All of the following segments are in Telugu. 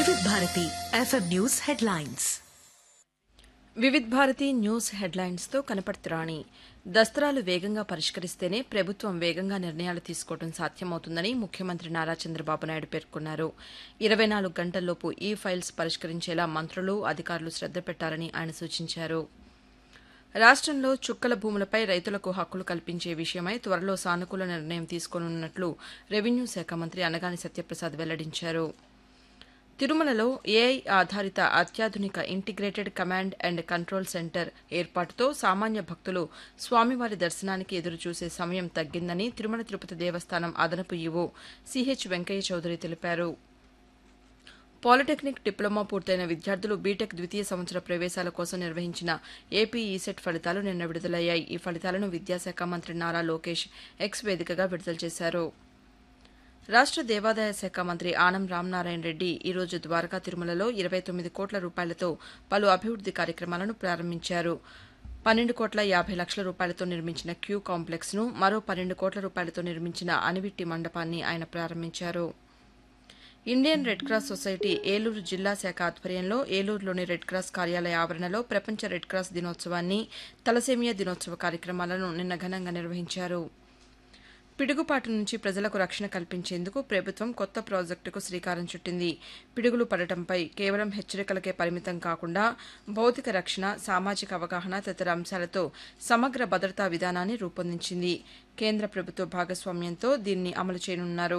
వివిధ Bharati FM news headlines Vividh Bharati news హెడ్లైన్స్తో కనపడుతురాణి దస్త్రాలు వేగంగా పరిష్కరిస్తేనే ప్రభుత్వం వేగంగా నిర్ణయాలు తీసుకోవడం సాధ్యమవుతుందని ముఖ్యమంత్రి నారా చంద్రబాబు నాయుడు పేర్కొన్నారు ఇరవై నాలుగు గంటల్లోపు ఈ ఫైల్స్ పరిష్కరించేలా మంత్రులు అధికారులు శ్రద్ద పెట్టాలని ఆయన సూచించారు రాష్ట్రంలో చుక్కల భూములపై రైతులకు హక్కులు కల్పించే విషయమై త్వరలో సానుకూల నిర్ణయం తీసుకోనున్నట్లు రెవెన్యూ శాఖ మంత్రి అనగాని సత్యప్రసాద్ వెల్లడించారు తిరుమలలో ఏఐ ఆధారిత అత్యాధునిక integrated command and control centre ఏర్పాటుతో సామాన్య భక్తులు స్వామివారి దర్శనానికి ఎదురుచూసే సమయం తగ్గిందని తిరుమల తిరుపతి దేవస్థానం అదనపు ఈవో సిహెచ్ వెంకయ్య చౌదరి తెలిపారు పాలిటెక్నిక్ డిప్లొమా పూర్తయిన విద్యార్థులు బీటెక్ ద్వితీయ సంవత్సర ప్రవేశాల కోసం నిర్వహించిన ఏపీ ఈసెట్ ఫలితాలు నిన్న విడుదలయ్యాయి ఈ ఫలితాలను విద్యాశాఖ మంత్రి నారా లోకేష్ ఎక్స్ వేదికగా విడుదల చేశారు రాష్ట్ర దేవాదాయ శాఖ మంత్రి ఆనం రామనారాయణ రెడ్డి ఈరోజు ద్వారకా తిరుమలలో ఇరవై తొమ్మిది కోట్ల రూపాయలతో పలు అభివృద్ది కార్యక్రమాలను ప్రారంభించారు పన్నెండు కోట్ల యాభై లక్షల రూపాయలతో నిర్మించిన క్యూ కాంప్లెక్స్ ను మరో పన్నెండు కోట్ల రూపాయలతో నిర్మించిన అనివిట్టి మండపాన్ని ఆయన ప్రారంభించారు Indian red cross society Eluru జిల్లా శాఖ ఆధ్వర్యంలో ఏలూరులోని రెడ్ క్రాస్ కార్యాలయ ఆవరణలో ప్రపంచ రెడ్ క్రాస్ దినోత్సవాన్ని తలసేమియా దినోత్సవ కార్యక్రమాలను నిన్న ఘనంగా నిర్వహించారు పిడుగుపాటు నుంచి ప్రజలకు రక్షణ కల్పించేందుకు ప్రభుత్వం కొత్త ప్రాజెక్టుకు శ్రీకారం చుట్టింది పిడుగులు పడటంపై కేవలం హెచ్చరికలకే పరిమితం కాకుండా భౌతిక రక్షణ సామాజిక అవగాహన తదితర అంశాలతో సమగ్ర భద్రతా విధానాన్ని రూపొందించింది కేంద్ర ప్రభుత్వ భాగస్వామ్యంతో దీన్ని అమలు చేయనున్నారు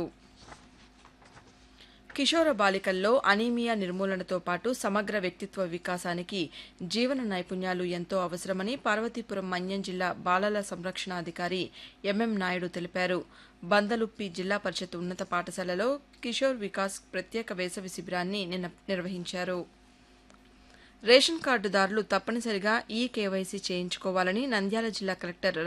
కిషోర బాలికల్లో అనీమియా నిర్మూలనతో పాటు సమగ్ర వ్యక్తిత్వ వికాసానికి జీవన నైపుణ్యాలు ఎంతో అవసరమని పార్వతీపురం మన్యం జిల్లా బాలల సంరక్షణాధికారి ఎంఎం నాయుడు తెలిపారు బందలుప్పి జిల్లా పరిషత్ ఉన్నత పాఠశాలలో కిషోర్ వికాస్ ప్రత్యేక వేసవి శిబిరాన్ని నిన్న నిర్వహించారు రేషన్ కార్డుదారులు తప్పనిసరిగా ఈ కేవైసీ చేయించుకోవాలని నంద్యాల జిల్లా కలెక్టర్